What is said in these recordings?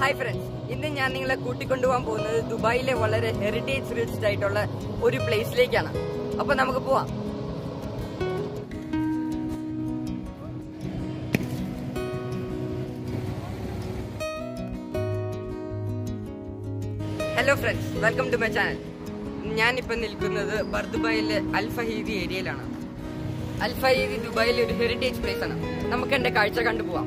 Hi friends ഇന്ന് ഞാൻ നിങ്ങളെ കൂട്ടിക്കൊണ്ടുപോകാൻ പോകുന്നത് ദുബായിലെ വളരെ ഹെറിറ്റേജ് റിച്ച്ഡ് ആയിട്ടുള്ള ഒരു പ്ലേസിലേക്കാണ് അപ്പൊ നമുക്ക് പോവാം hello friends welcome to my channel ഞാനിപ്പോൾ നിൽക്കുന്നത് ബർദുബായിലെ അൽ ഫഹീദി ഏരിയയിലാണ് അൽ ഫഹീദി ദുബായിലെ ഒരു ഹെറിറ്റേജ് പ്ലേസ് ആണ് നമുക്ക് എന്റെ കാഴ്ച കണ്ടുപോവാം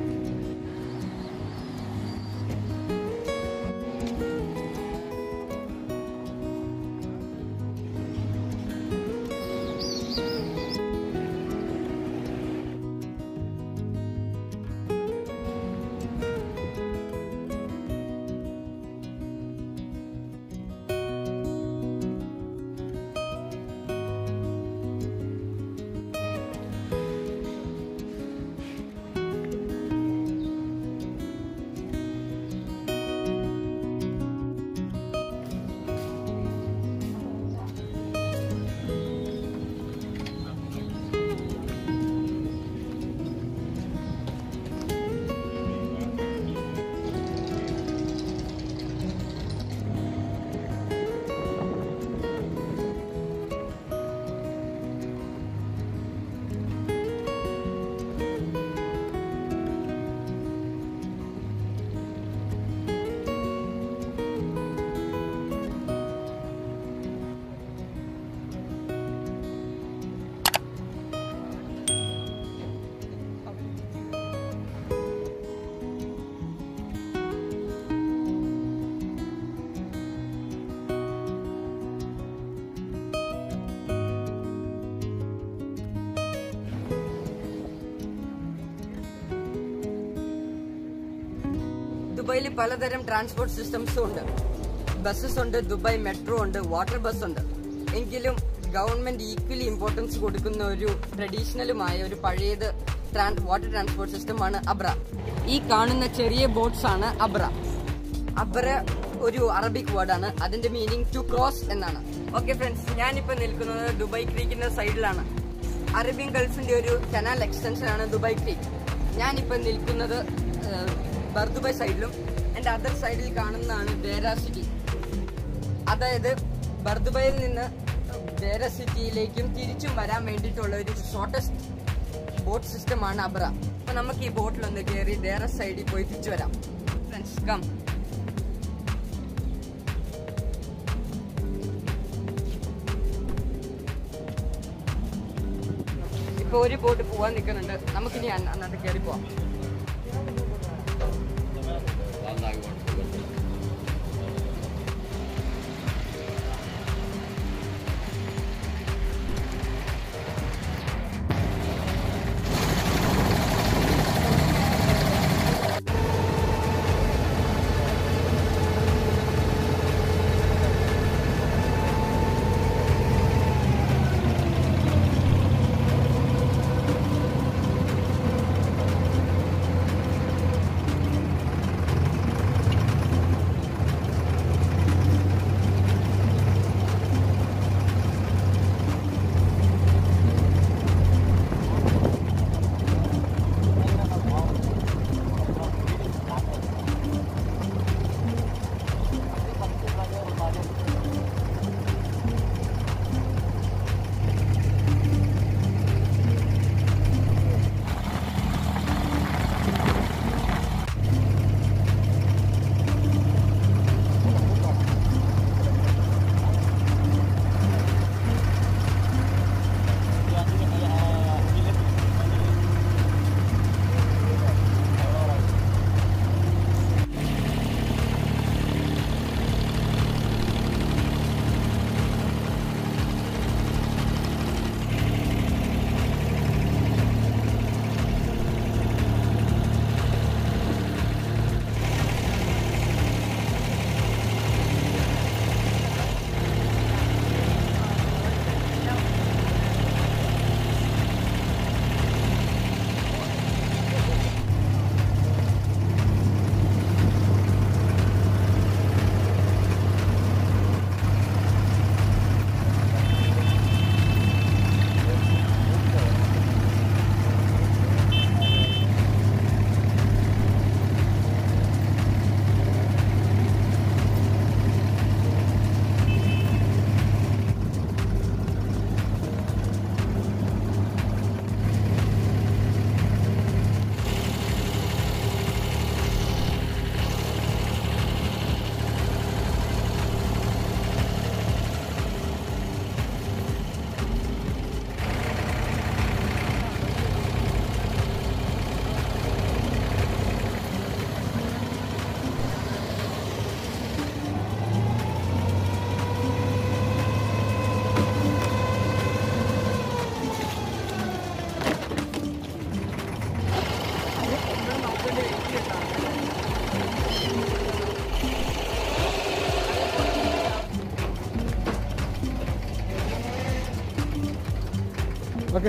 ദുബായിൽ പലതരം ട്രാൻസ്പോർട്ട് സിസ്റ്റംസും ഉണ്ട് ബസ്സസ് ഉണ്ട് ദുബായ് മെട്രോ ഉണ്ട് വാട്ടർ ബസ് ഉണ്ട് എങ്കിലും ഗവൺമെന്റ് ഈക്വലി ഇമ്പോർട്ടൻസ് കൊടുക്കുന്ന ഒരു ട്രഡീഷണലുമായ ഒരു പഴയത് വാട്ടർ ട്രാൻസ്പോർട്ട് സിസ്റ്റമാണ് അബ്ര ഈ കാണുന്ന ചെറിയ ബോട്ട്സ് ആണ് അബ്ര അബ്ര ഒരു അറബിക് വേർഡാണ് അതിന്റെ മീനിങ് ടു ക്രോസ് എന്നാണ് ഓക്കെ ഫ്രണ്ട്സ് ഞാനിപ്പോ നിൽക്കുന്നത് ദുബായ് ക്രീക്കിന്റെ സൈഡിലാണ് അറേബ്യൻ ഗൾഫിന്റെ ഒരു കനാൽ എക്സ്റ്റൻഷൻ ആണ് ദുബായ് ക്രീക്ക് ഞാനിപ്പോ നിൽക്കുന്നത് ബർദുബായ് സൈഡിലും എൻ്റെ അതർ സൈഡിൽ കാണുന്നതാണ് ദേര സിറ്റി അതായത് ബർദുബായിൽ നിന്ന് ദേര സിറ്റിയിലേക്കും തിരിച്ചും വരാൻ വേണ്ടിയിട്ടുള്ള ഒരു ഷോർട്ടസ്റ്റ് ബോട്ട് സിസ്റ്റമാണ് അബ്ര അപ്പൊ നമുക്ക് ഈ ബോട്ടിലൊന്ന് കയറി ദേര സൈഡിൽ പോയി തിരിച്ചു വരാം ഫ്രണ്ട്സ് കം ഇപ്പൊ ഒരു ബോട്ട് പോവാൻ നിൽക്കുന്നുണ്ട് നമുക്കിനി അന്ന- അന്നത്തെ കയറി പോവാം ഓക്കെ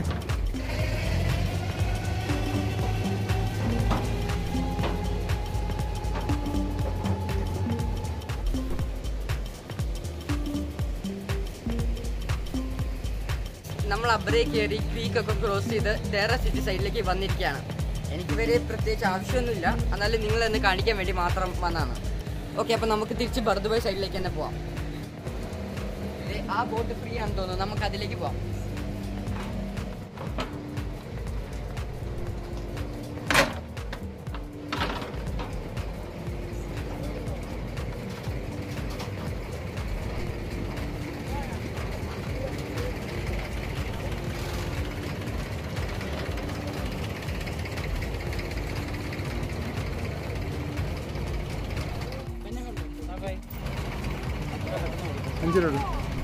നമ്മൾ അബ്രേ കയറി ക്രീക്ക് ഒക്കെ ക്രോസ് ചെയ്ത് ഡേറ സിറ്റി സൈഡിലേക്ക് വന്നിരിക്കുകയാണ് എനിക്ക് വരെ പ്രത്യേകിച്ച് ആവശ്യമൊന്നുമില്ല എന്നാലും നിങ്ങളെന്ന് കാണിക്കാൻ വേണ്ടി മാത്രം വന്നതാണ് ഓക്കെ അപ്പൊ നമുക്ക് തിരിച്ച് ബർദുബായ് സൈഡിലേക്ക് തന്നെ പോവാം ദേ, ആ ബോട്ട് ഫ്രീ ആണെന്ന് തോന്നുന്നു നമുക്ക് അതിലേക്ക് പോവാം അഞ്ച് രൂപ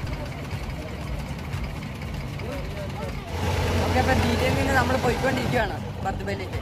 ഓക്കെ അപ്പൊ ഡീറ്റെയിൽ നിന്ന് നമ്മൾ പോയിക്കൊണ്ടിരിക്കുകയാണ് ബർദുബായിലേക്ക്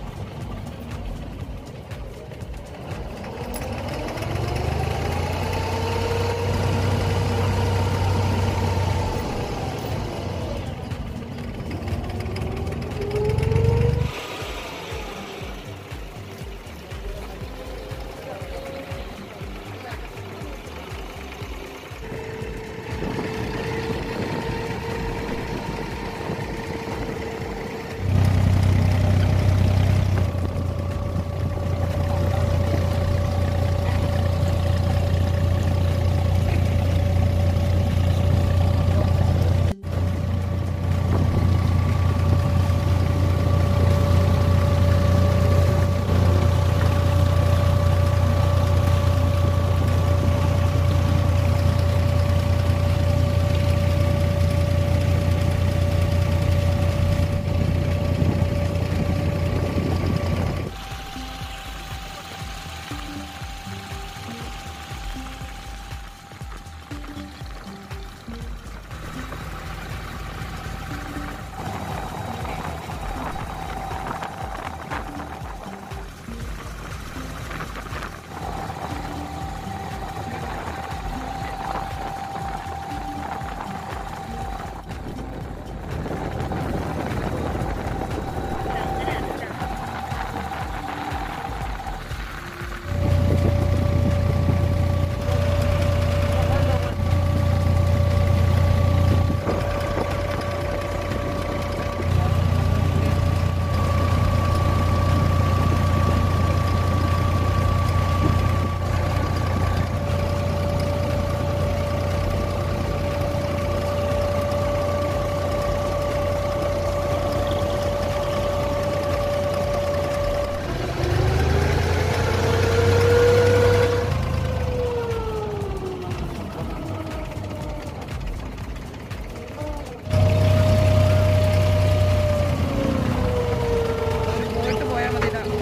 പോയിട്ട് പോയാൽ മതി ഇതാണ്.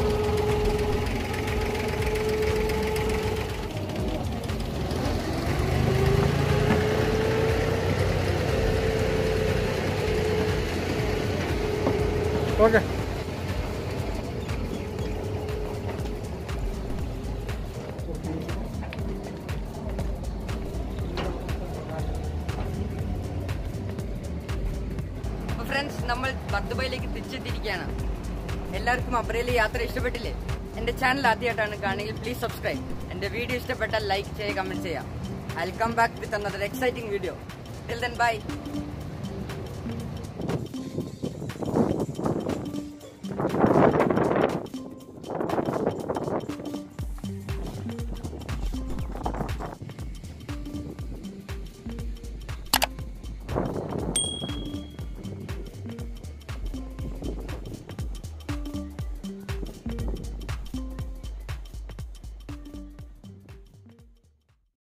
ഓക്കെ അപ്പൊ ഫ്രണ്ട്സ് നമ്മൾ ബർദുബായിലേക്ക് തിരിച്ചെത്തിയിരിക്കുകയാണ് എല്ലാവർക്കും അബ്രയിലെ യാത്ര ഇഷ്ടപ്പെട്ടില്ലേ എന്റെ ചാനൽ ആദ്യമായിട്ടാണ് കാണുമെങ്കിൽ പ്ലീസ് സബ്സ്ക്രൈബ് എന്റെ വീഡിയോ ഇഷ്ടപ്പെട്ടാൽ ലൈക്ക് ചെയ്യുക കമന്റ് ചെയ്യാം I come back with another exciting video till then by